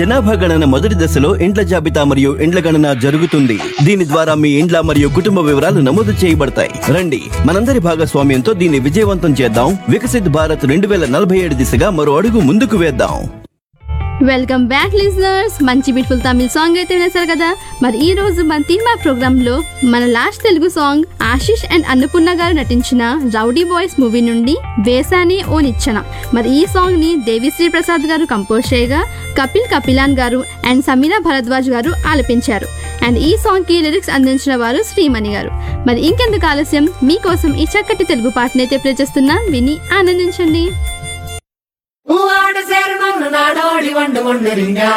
జనాభా గణన మొదటి దశలో ఇండ్ల జాబితా మరియు ఇండ్ల గణన జరుగుతుంది దీని ద్వారా మీ ఇండ్ల మరియు కుటుంబ వివరాలు నమోదు చేయబడతాయి రండి మనందరి భాగస్వామ్యంతో దీన్ని విజయవంతం చేద్దాం వికసిత్ భారత్ రెండు వేల నలభై ఏడు దిశగా మరో అడుగు ముందుకు వేద్దాం వెల్కమ్ బ్యాక్ లిజనర్స్ మంచి బ్యూటిఫుల్ తమిళ సాంగ్ అయితే వినేశారు కదా మరి ఈ రోజు మన తీన్మా ప్రోగ్రామ్ లో మన last Telugu song Ashish and Annapurna గారు నటించిన రౌడీ బాయ్స్ మూవీ నుండి వేసాని ఓ నిచ్చెన మరి ఈ సాంగ్ ని దేవిశ్రీ ప్రసాద్ గారు కంపోజ్ చేయగా కపిల్ కపిలాన్ గారు అండ్ సమీరా భరద్వాజ్ గారు ఆలపించారు అండ్ ఈ సాంగ్ కి లిరిక్స్ అందించిన వారు శ్రీమణి గారు మరి ఇంకెందుకు ఆలస్యం మీకోసం ఈ చక్కటి తెలుగు పాటనైతే ప్లే చేస్తున్నా విని ఆనందించండి ఆడ సేరు నన్ను నాడోడి వండు వండరింగా